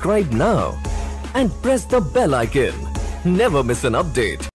subscribe now and press the bell icon. Never miss an update.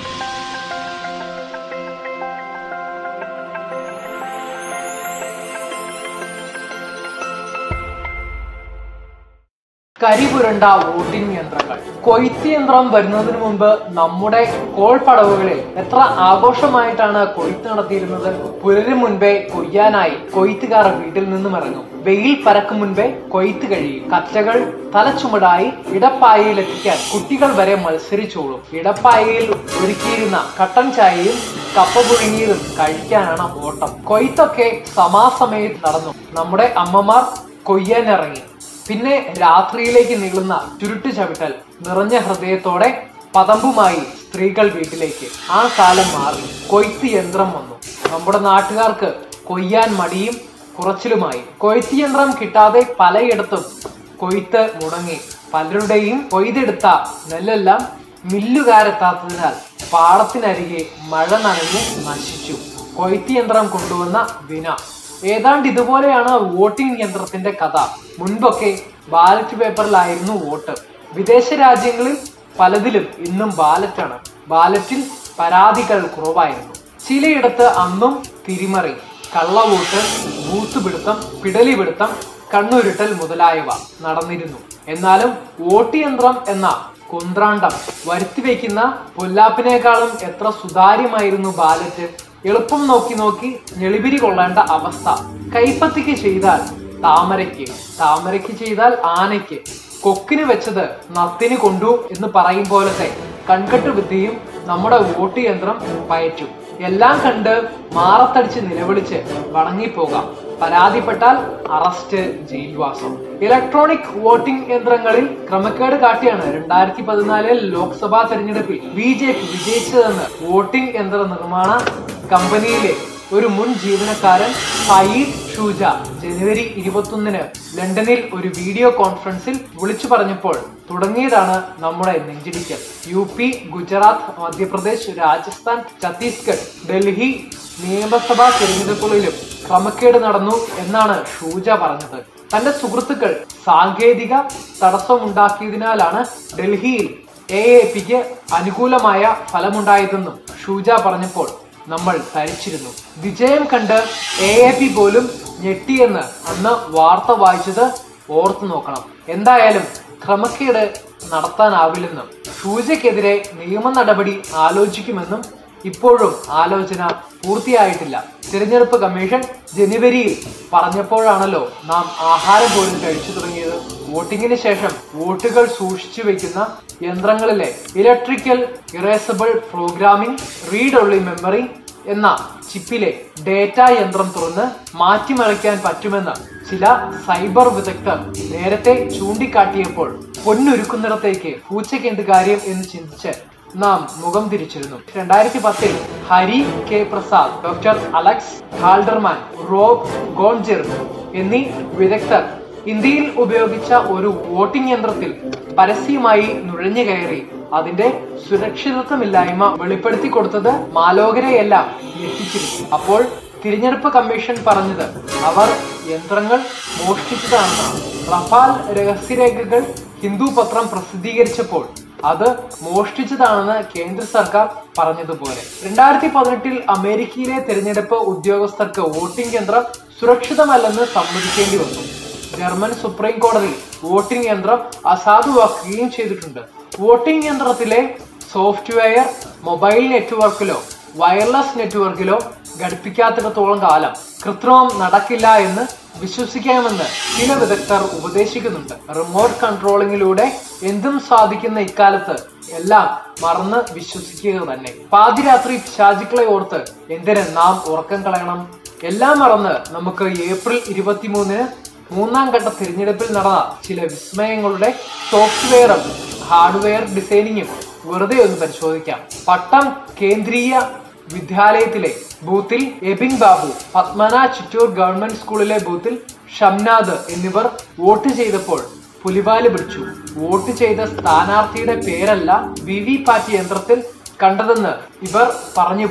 കരിപുരണ്ട voting യന്ത്രങ്ങൾ കൊയ്ത്ത് യന്ത്രം വരുന്നതിന് മുമ്പ് നമ്മുടെ കോൾ പടവുകളിൽ എത്ര ആഘോഷമായിട്ടാണ് കൊയ്ത്ത് നടത്തിയിരുന്നത് പുലരും മുൻപേ കൊയ്യാനായി കൊയ്ത്തുകാർ വീട്ടിൽ നിന്നും ഇറങ്ങും വെയിൽ പരക്കും മുൻപേ കൊയ്ത്ത് കഴിയും കറ്റകൾ തലച്ചുമടായി ഇടപ്പായയിൽ എത്തിക്കാൻ കുട്ടികൾ വരെ മത്സരിച്ചോളും ഇടപ്പായയിൽ ഒരുക്കിയിരുന്ന കട്ടൻ ചായയും കപ്പ പുഴുങ്ങിയതും കഴിക്കാനാണ് ഓട്ടം കൊയ്ത്തൊക്കെ സമാസമയത്ത് നടന്നു നമ്മുടെ അമ്മമാർ കൊയ്യാനിറങ്ങി പിന്നെ രാത്രിയിലേക്ക് നീളുന്ന ചുരുട്ടു ചവിട്ടൽ നിറഞ്ഞ ഹൃദയത്തോടെ പതമ്പുമായി സ്ത്രീകൾ വീട്ടിലേക്ക് ആ കാലം മാറി കൊയ്ത്ത് യന്ത്രം വന്നു നമ്മുടെ നാട്ടുകാർക്ക് കൊയ്യാൻ മടിയും കുറച്ചിലുമായി കൊയ്ത്ത് യന്ത്രം കിട്ടാതെ പലയിടത്തും കൊയ്ത്ത് മുടങ്ങി പലരുടെയും കൊയ്തെടുത്ത നെല്ലെല്ലാം മില്ലുകാരെത്താത്തതിനാൽ പാടത്തിനരികെ മഴ നനഞ്ഞ് നശിച്ചു കൊയ്ത്ത് യന്ത്രം കൊണ്ടുവന്ന വിന ഏതാണ്ട് ഇതുപോലെയാണ് വോട്ടിംഗ് യന്ത്രത്തിന്റെ കഥ മുൻപൊക്കെ ബാലറ്റ് പേപ്പറിലായിരുന്നു വോട്ട് വിദേശ രാജ്യങ്ങളിൽ പലതിലും ഇന്നും ബാലറ്റാണ് ബാലറ്റിൽ പരാതികൾ കുറവായിരുന്നു ചിലയിടത്ത് അന്നും തിരിമറി കള്ളവോട്ട് ബൂത്ത് പിടുത്തം പിടലി പിടുത്തം കണ്ണുരുട്ടൽ മുതലായവ നടന്നിരുന്നു എന്നാലും വോട്ട് യന്ത്രം എന്ന കുന്ത്രാണ്ടം വരുത്തിവെക്കുന്ന പൊല്ലാപ്പിനേക്കാളും എത്ര സുതാര്യമായിരുന്നു ബാലറ്റ് എളുപ്പം നോക്കി നോക്കി ഞെളിപിരി കൊള്ളേണ്ട അവസ്ഥ കൈപ്പത്തിക്ക് ചെയ്താൽ താമരയ്ക്ക് താമരയ്ക്ക് ചെയ്താൽ ആനയ്ക്ക് കൊക്കിന് വെച്ചത് നത്തിന് കൊണ്ടു എന്ന് പറയും പോലത്തെ കൺകെട്ട് വിദ്യയും നമ്മുടെ വോട്ട് യന്ത്രം പയറ്റും എല്ലാം കണ്ട് മാറത്തടിച്ച് നിലവിളിച്ച് വണങ്ങിപ്പോകാം പരാതിപ്പെട്ടാൽ അറസ്റ്റ് ജയിൽവാസം ഇലക്ട്രോണിക് വോട്ടിംഗ് യന്ത്രങ്ങളിൽ ക്രമക്കേട് കാട്ടിയാണ് രണ്ടായിരത്തി പതിനാലിൽ ലോക്സഭാ തെരഞ്ഞെടുപ്പിൽ ബി ജെ പി വിജയിച്ചതെന്ന് വോട്ടിംഗ് യന്ത്ര നിർമ്മാണ കമ്പനിയിലെ ഒരു മുൻ ജീവനക്കാരൻ ഫയീദ് ഷൂജ ജനുവരി ഇരുപത്തൊന്നിന് ലണ്ടനിൽ ഒരു വീഡിയോ കോൺഫറൻസിൽ വിളിച്ചു പറഞ്ഞപ്പോൾ തുടങ്ങിയതാണ് നമ്മുടെ നെഞ്ചിടിക്കൽ യു പി ഗുജറാത്ത് മധ്യപ്രദേശ് രാജസ്ഥാൻ ഛത്തീസ്ഗഡ് ഡൽഹി നിയമസഭാ തിരഞ്ഞെടുപ്പുകളിലും ക്രമക്കേട് നടന്നു എന്നാണ് ഷൂജ പറഞ്ഞത് തന്റെ സുഹൃത്തുക്കൾ സാങ്കേതിക തടസ്സമുണ്ടാക്കിയതിനാലാണ് ഡൽഹിയിൽ എ എ പിക്ക് അനുകൂലമായ ഫലമുണ്ടായതെന്നും ഷൂജ പറഞ്ഞപ്പോൾ നമ്മൾ തരിച്ചിരുന്നു വിജയം കണ്ട് എ എ പി പോലും ഞെട്ടിയെന്ന് അന്ന് വാർത്ത വായിച്ചത് ഓർത്തു നോക്കണം എന്തായാലും ക്രമക്കേട് നടത്താനാവില്ലെന്നും ഷൂജയ്ക്കെതിരെ നിയമ നടപടി ആലോചിക്കുമെന്നും ഇപ്പോഴും ആലോചന പൂർത്തിയായിട്ടില്ല തിരഞ്ഞെടുപ്പ് കമ്മീഷൻ ജനുവരിയിൽ പറഞ്ഞപ്പോഴാണല്ലോ നാം ആഹാരം പോലും കഴിച്ചു തുടങ്ങിയത് വോട്ടിങ്ങിന് ശേഷം വോട്ടുകൾ സൂക്ഷിച്ചു വെക്കുന്ന യന്ത്രങ്ങളിലെ electrical erasable programming read only memory എന്ന ചിപ്പിലെ ഡേറ്റ യന്ത്രം തുറന്ന് മാറ്റിമറിക്കാൻ പറ്റുമെന്ന് ചില സൈബർ വിദഗ്ധർ നേരത്തെ ചൂണ്ടിക്കാട്ടിയപ്പോൾ പൊന്നൊരുക്കുന്നിടത്തേക്ക് പൂച്ചയ്ക്ക് എന്ത് കാര്യം എന്ന് ചിന്തിച്ച് നാം മുഖം തിരിച്ചിരുന്നു രണ്ടായിരത്തി പത്തിൽ Hari K Prasad doctor Alex Halderman Rob Gonggrijp എന്നീ വിദഗ്ധർ ഇന്ത്യയിൽ ഉപയോഗിച്ച ഒരു വോട്ടിംഗ് യന്ത്രത്തിൽ പരസ്യമായി നുഴഞ്ഞു കയറി അതിന്റെ സുരക്ഷിതത്വമില്ലായ്മ വെളിപ്പെടുത്തി കൊടുത്തത് മാലോകരെയെല്ലാം ഞെട്ടിച്ചിരുന്നു അപ്പോൾ തിരഞ്ഞെടുപ്പ് കമ്മീഷൻ പറഞ്ഞത് അവർ യന്ത്രങ്ങൾ മോഷ്ടിച്ചതാണെന്നാണ് റഫാൽ രഹസ്യരേഖകൾ ഹിന്ദു പത്രം പ്രസിദ്ധീകരിച്ചപ്പോൾ അത് മോഷ്ടിച്ചതാണെന്ന് കേന്ദ്ര സർക്കാർ പറഞ്ഞതുപോലെ രണ്ടായിരത്തി പതിനെട്ടിൽ അമേരിക്കയിലെ തിരഞ്ഞെടുപ്പ് ഉദ്യോഗസ്ഥർക്ക് വോട്ടിംഗ് യന്ത്രം സുരക്ഷിതമല്ലെന്ന് സമ്മതിക്കേണ്ടി വന്നു ജർമ്മൻ സുപ്രീം കോടതി വോട്ടിംഗ് യന്ത്രം അസാധുവാക്കുകയും ചെയ്തിട്ടുണ്ട് വോട്ടിംഗ് യന്ത്രത്തിലെ സോഫ്റ്റ്വെയർ മൊബൈൽ നെറ്റ്വർക്കിലോ വയർലെസ് നെറ്റ്വർക്കിലോ ഘടിപ്പിക്കാത്തിടത്തോളം കാലം കൃത്രിമം നടക്കില്ല എന്ന് വിശ്വസിക്കാമെന്ന് ചില വിദഗ്ധർ ഉപദേശിക്കുന്നുണ്ട് റിമോട്ട് കൺട്രോളിങ്ങിലൂടെ എന്തും സാധിക്കുന്ന ഇക്കാലത്ത് എല്ലാം മറന്ന് വിശ്വസിക്കുക തന്നെ പാതിരാത്രി പിശാചുക്കളെ ഓർത്ത് എന്തിന് നാം ഉറക്കം കളയണം എല്ലാം മറന്ന് നമുക്ക് ഏപ്രിൽ ഇരുപത്തിമൂന്നിന് മൂന്നാം ഘട്ട തിരഞ്ഞെടുപ്പിൽ നടന്ന ചില വിസ്മയങ്ങളുടെ സോഫ്റ്റ്വെയറും ഹാർഡ്വെയർ ഡിസൈനിങ്ങും വെറുതെ ഒന്ന് പരിശോധിക്കാം പട്ടം കേന്ദ്രീയ വിദ്യാലയത്തിലെ ബൂത്തിൽ എബിൻ ബാബു പത്മന ചിറ്റൂർ ഗവൺമെന്റ് സ്കൂളിലെ ബൂത്തിൽ ഷംനാദ് എന്നിവർ വോട്ട് ചെയ്തപ്പോൾ പുലിവാല് പിടിച്ചു വോട്ട് ചെയ്ത സ്ഥാനാർത്ഥിയുടെ പേരല്ല വി വി പാറ്റ് യന്ത്രത്തിൽ കണ്ടതെന്ന് ഇവർ പറഞ്ഞുപോയി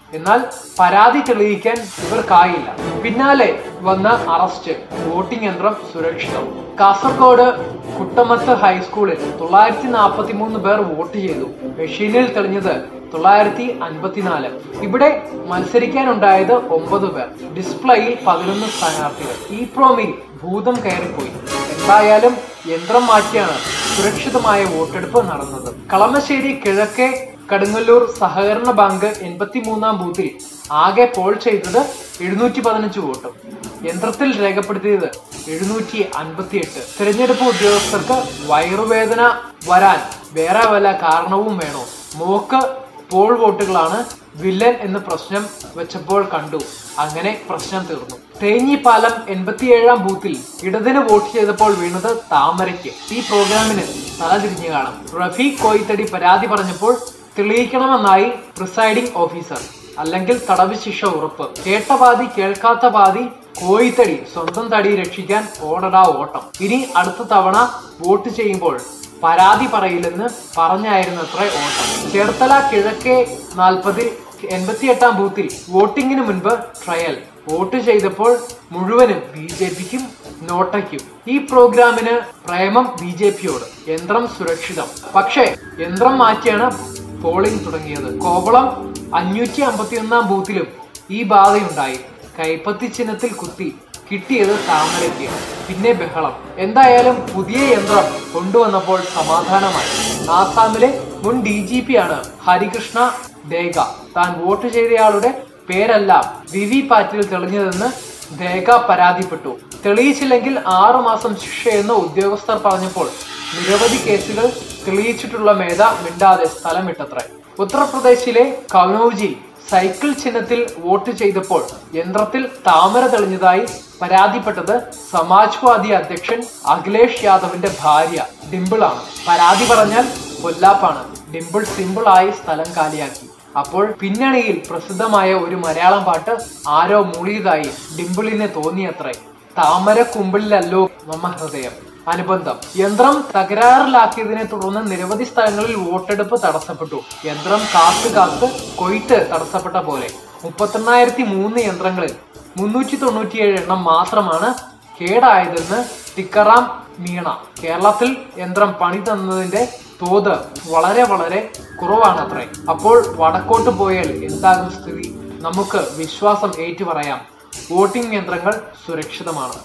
എന്നാൽ പരാതി തെളിയിക്കാൻ ഇവർക്കായില്ല പിന്നാലെ വന്ന അറസ്റ്റ് വോട്ടിംഗ് യന്ത്രം സുരക്ഷിതം കാസർഗോഡ് കുട്ടമത്ത് ഹൈസ്കൂളിൽ തൊള്ളായിരത്തി നാൽപ്പത്തി മൂന്ന് പേർ വോട്ട് ചെയ്തു മെഷീനിൽ തെളിഞ്ഞത് തൊള്ളായിരത്തി അൻപത്തിനാല് ഇവിടെ മത്സരിക്കാനുണ്ടായത് ഒമ്പത് പേർ ഡിസ്പ്ലേയിൽ പതിനൊന്ന് സ്ഥാനാർത്ഥികൾ ഈ പ്രോമിൽ ഭൂതം കയറിപ്പോയി എന്തായാലും യന്ത്രം മാറ്റിയാണ് സുരക്ഷിതമായ വോട്ടെടുപ്പ് നടന്നത് കളമശ്ശേരി കിഴക്കേ കടുങ്ങല്ലൂർ സഹകരണ ബാങ്ക് എൺപത്തിമൂന്നാം ബൂത്തിൽ ആകെ പോൾ ചെയ്തത് എഴുന്നൂറ്റി പതിനഞ്ച് വോട്ടും യന്ത്രത്തിൽ രേഖപ്പെടുത്തിയത് എഴുന്നൂറ്റി അൻപത്തിയെട്ട് തിരഞ്ഞെടുപ്പ് ഉദ്യോഗസ്ഥർക്ക് വയറുവേദന വരാൻ വേറെ വല്ല കാരണവും വേണോ മോക്ക് പോൾ വോട്ടുകളാണ് വില്ലൻ എന്ന് പ്രശ്നം വെച്ചപ്പോൾ കണ്ടു അങ്ങനെ പ്രശ്നം തീർന്നു തേഞ്ഞിപ്പാലം എൺപത്തിയേഴാം ബൂത്തിൽ ഇടതിന് വോട്ട് ചെയ്തപ്പോൾ വീണത് താമരയ്ക്ക് ഈ പ്രോഗ്രാമിന് തലതിരിഞ്ഞു കാണും റഫീഖ് കോയിത്തടി പരാതി പറഞ്ഞപ്പോൾ തെളിയിക്കണമെന്നായി പ്രിസൈഡിംഗ് ഓഫീസർ അല്ലെങ്കിൽ തടവ് ശിക്ഷ ഉറപ്പ് കേട്ട പാതി കേൾക്കാത്ത പാതി കോയിത്തടി സ്വന്തം തടി രക്ഷിക്കാൻ ഓടടാ ഓട്ടം ഇനി അടുത്ത തവണ വോട്ട് ചെയ്യുമ്പോൾ പരാതി പറയില്ലെന്ന് പറഞ്ഞായിരുന്നു അത്ര ഓട്ടം ചേർത്തല കിഴക്കേ നാൽപ്പതിൽ എൺപത്തിയെട്ടാം ബൂത്തിൽ വോട്ടിംഗിന് മുൻപ് ട്രയൽ വോട്ട് ചെയ്തപ്പോൾ മുഴുവനും ബി ജെ പിക്കും നോട്ടയ്ക്കും ഈ പ്രോഗ്രാമിന് പ്രേമം ബി ജെ പിയോട് യന്ത്രം സുരക്ഷിതം പക്ഷേ യന്ത്രം മാറ്റിയാണ് പോളിംഗ് തുടങ്ങിയത് കോവളം അഞ്ഞൂറ്റി അമ്പത്തിയൊന്നാം ബൂത്തിലും ഈ ബാധയുണ്ടായി കൈപ്പത്തി ചിഹ്നത്തിൽ കുത്തി കിട്ടിയത് താമരയ്ക്ക് പിന്നെ ബഹളം എന്തായാലും പുതിയ യന്ത്രം കൊണ്ടുവന്നപ്പോൾ സമാധാനമായി ആസാമിലെ മുൻ ഡി ജി പി ആണ് ഹരികൃഷ്ണ ദേഗ താൻ വോട്ട് ചെയ്തയാളുടെ പേരല്ല വി വി പാറ്റിൽ തെളിഞ്ഞതെന്ന് ദേഗ പരാതിപ്പെട്ടു തെളിയിച്ചില്ലെങ്കിൽ ആറു മാസം ശിക്ഷയെന്ന് ഉദ്യോഗസ്ഥർ പറഞ്ഞപ്പോൾ നിരവധി കേസുകൾ തെളിയിച്ചിട്ടുള്ള മേധ മിണ്ടാതെ സ്ഥലം വിട്ടത്രേ ഉത്തർപ്രദേശിലെ കനൌജിൽ സൈക്കിൾ ചിഹ്നത്തിൽ വോട്ട് ചെയ്തപ്പോൾ യന്ത്രത്തിൽ താമര തെളിഞ്ഞതായി പരാതിപ്പെട്ടത് സമാജ്വാദി അധ്യക്ഷൻ അഖിലേഷ് യാദവിന്റെ ഭാര്യ ഡിംപിളാണ് പരാതി പറഞ്ഞാൽ കൊല്ലാപ്പാണ് ഡിംപിൾ സിമ്പിളായി സ്ഥലം കാലിയാക്കി അപ്പോൾ പിന്നണിയിൽ പ്രസിദ്ധമായ ഒരു മലയാളം പാട്ട് ആരോ മൂളിയതായി ഡിംപിളിന് തോന്നിയത്രേ താമര കുമ്പിളിലല്ലോ മമ ഹൃദയം അനുബന്ധം യന്ത്രം തകരാറിലാക്കിയതിനെ തുടർന്ന് നിരവധി സ്ഥലങ്ങളിൽ വോട്ടെടുപ്പ് തടസ്സപ്പെട്ടു യന്ത്രം കാത്ത് കാത്ത് കൊയ്ത്ത് തടസ്സപ്പെട്ട പോലെ മുപ്പത്തെണ്ണായിരത്തി മൂന്ന് യന്ത്രങ്ങളിൽ മുന്നൂറ്റി തൊണ്ണൂറ്റിയേഴ് എണ്ണം മാത്രമാണ് കേടായതെന്ന് ടിക്കറാം മീണ കേരളത്തിൽ യന്ത്രം പണി തന്നതിന്റെ തോത് വളരെ വളരെ കുറവാണത്രേ അപ്പോൾ വടക്കോട്ട് പോയാൽ എന്താകും സ്ഥിതി നമുക്ക് വിശ്വാസം ഏറ്റുപറയാം വോട്ടിംഗ് യന്ത്രങ്ങൾ സുരക്ഷിതമാണ്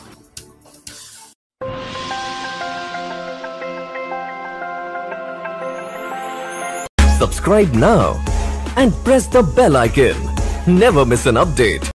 Subscribe now and press the bell icon. Never miss an update.